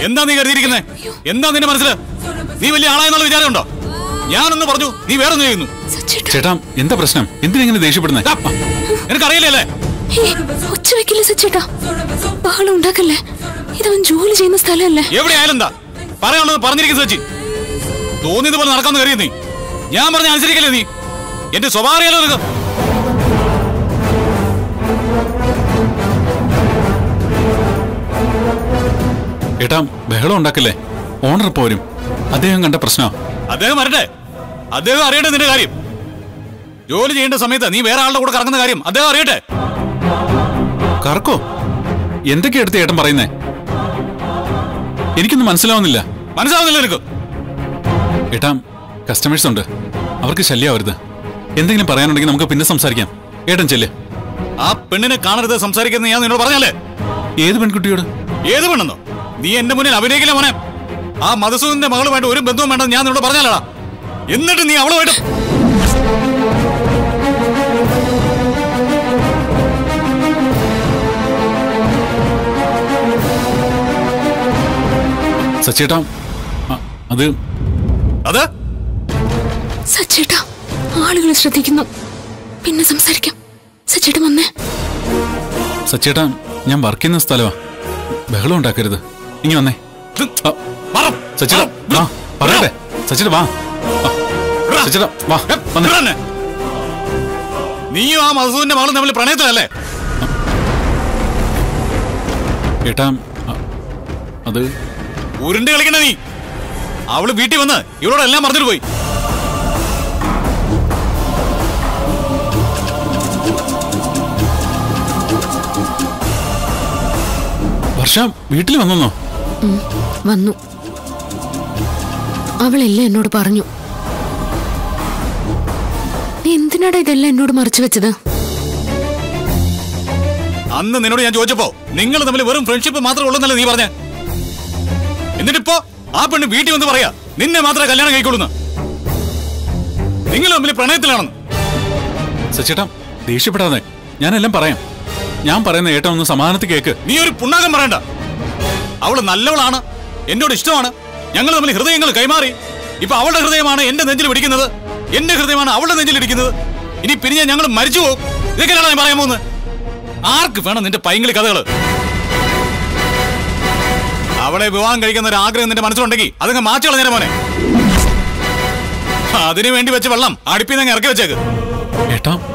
എന്താ നീ കരുതിയിരിക്കുന്നത് എന്താ നിന്റെ മനസ്സിൽ നീ വലിയ ആളായെന്നുള്ള വിചാരമുണ്ടോ ഞാനൊന്ന് പറഞ്ഞു നീ വേറെ ഒന്ന് ചെയ്യുന്നു സച്ചേട്ടാ ചേട്ടാ എന്താ പ്രശ്നം എന്തിനെങ്ങനെ ദേഷ്യപ്പെടുന്നേ ദാ, നിനക്കറിയില്ലല്ലേ ഏയ്, ഒച്ച വെക്കില്ല സച്ചേട്ടാ ബഹളം ഉണ്ടാക്കല്ലേ ഇതവൻ ജോലി ചെയ്യുന്ന സ്ഥലമല്ലേ എവിടെ ആയാലും എന്താ പറയാനുള്ളത് പറഞ്ഞിരിക്കുന്നത് സച്ചി തോന്നിയത് പോലെ നടക്കാന്ന് കരുതി നീ ഞാൻ പറഞ്ഞ അനുസരിക്കല്ലേ നീ എന്റെ സ്വഭാവം അറിയാലോ നിനക്ക് ഏട്ടാ ബഹളം ഉണ്ടാക്കല്ലേ ഓണർ പോരും അദ്ദേഹം കണ്ട പ്രശ്നമാ അദ്ദേഹം വരട്ടെ അദ്ദേഹം അറിയട്ടെ നിന്റെ കാര്യം ജോലി ചെയ്യേണ്ട സമയത്ത് നീ വേറെ ആളുടെ കൂടെ കറങ്ങുന്ന കാര്യം അദ്ദേഹം അറിയട്ടെ കറക്കോ എന്തൊക്കെയാ എടുത്ത് ഏട്ടൻ പറയുന്നേ എനിക്കൊന്നും മനസ്സിലാവുന്നില്ല മനസ്സിലാവുന്നില്ല നിനക്ക് ഏട്ടാ കസ്റ്റമേഴ്സ് ഉണ്ട് അവർക്ക് ശല്യമാവരുത് എന്തെങ്കിലും പറയാനുണ്ടെങ്കിൽ നമുക്ക് പിന്നെ സംസാരിക്കാം ഏട്ടൻ ചെല്ല് ആ പെണ്ണിനെ കാണരുത് സംസാരിക്കുന്നത് ഞാൻ നിന്നോട് പറഞ്ഞല്ലേ ഏത് പെൺകുട്ടിയോട് ഏത് പെണ്ണെന്നോ നീ എന്റെ മുന്നിൽ അഭിനയിക്കില്ല മോനെ ആ മധുസൂദന്റെ മകളുമായിട്ട് ഒരു ബന്ധവും വേണ്ടെന്ന് ഞാൻ നിന്നോട് പറഞ്ഞാലടാ എന്നിട്ട് നീ അവളുമായിട്ട് സച്ചേട്ടാ ആ, അത് അത് സച്ചേട്ടാ ആളുകൾ ശ്രദ്ധിക്കുന്നു പിന്നെ സംസാരിക്കാം സച്ചേട്ടൻ വന്നേ സച്ചേട്ടാ ഞാൻ വർക്ക് ചെയ്യുന്ന സ്ഥലമാ ബഹളം ഉണ്ടാക്കരുത് ഇനി വന്നേ ഇത് ആ, പറ. സച്ചേട്ടാ പറ. വാ പറയട്ടെ സച്ചേട്ടാ വാ ആ, വിടാ. സച്ചേട്ടാ വാ ഏ, വന്നേ വിടാ എന്നെ. നീയും ആ മധുസൂദന്റെ മകളും തമ്മിൽ പ്രണയത്തിലല്ലേ ഏട്ടാ ആ, അത് ഉരുണ്ട് കളിക്കണ നീ അവള് വീട്ടിൽ വന്ന് ഇവളോട് എല്ലാം പറഞ്ഞിട്ട് പോയി വർഷ വീട്ടിൽ വന്നോ ഉം, വന്നു അവളെല്ലാം എന്നോട് പറഞ്ഞു നീ എന്തിനാടാ ഇതെല്ലാം എന്നോട് മറച്ചു വെച്ചത് അന്ന് നിന്നോട് ഞാൻ ചോദിച്ചപ്പോ നിങ്ങൾ തമ്മിൽ വെറും ഫ്രണ്ട്ഷിപ്പ് മാത്രമേ ഉള്ളൂന്നല്ലേ നീ പറഞ്ഞ എന്നിട്ടിപ്പോ ആ പെണ്ണ് വീട്ടിൽ വന്ന് പറയാ നിന്നെ മാത്രമേ കല്യാണം കഴിക്കൊള്ളുന്നു നിങ്ങൾ തമ്മിൽ പ്രണയത്തിലാണെന്ന് സച്ചേട്ടാ ദേഷ്യപ്പെടാതെ ഞാനെല്ലാം പറയാം ഞാൻ പറയുന്ന ഏട്ടൻ ഒന്ന് സമാധാനത്തിൽ കേക്ക് നീ ഒരു പുണ്ണാകം പറയണ്ട അവള് നല്ലവളാണ് എന്നോട് ഇഷ്ടമാണ് ഞങ്ങൾ തമ്മിൽ ഹൃദയങ്ങൾ കൈമാറി ഇപ്പൊ അവളുടെ ഹൃദയമാണ് എന്റെ നെഞ്ചിൽ പിടിക്കുന്നത് എന്റെ ഹൃദയമാണ് അവളുടെ നെഞ്ചിൽ ഇടിക്കുന്നത് ഇനി പിരിഞ്ഞ ഞങ്ങൾ മരിച്ചു പോകും ഇതൊക്കെയാണ് ഞാൻ പറയാൻ പോകുന്നത് ആർക്ക് വേണം നിന്റെ പൈങ്കിളി കഥകള് അവളെ വിവാഹം കഴിക്കുന്ന ഒരു ആഗ്രഹം നിന്റെ മനസ്സിലുണ്ടെങ്കിൽ അതങ്ങ് മാറ്റി കളഞ്ഞേരെ മോനെ അതിനു വേണ്ടി വെച്ച വെള്ളം അടുപ്പിന്നങ്ങ് ഇറക്കി വെച്ചേക്ക് ഏട്ടാ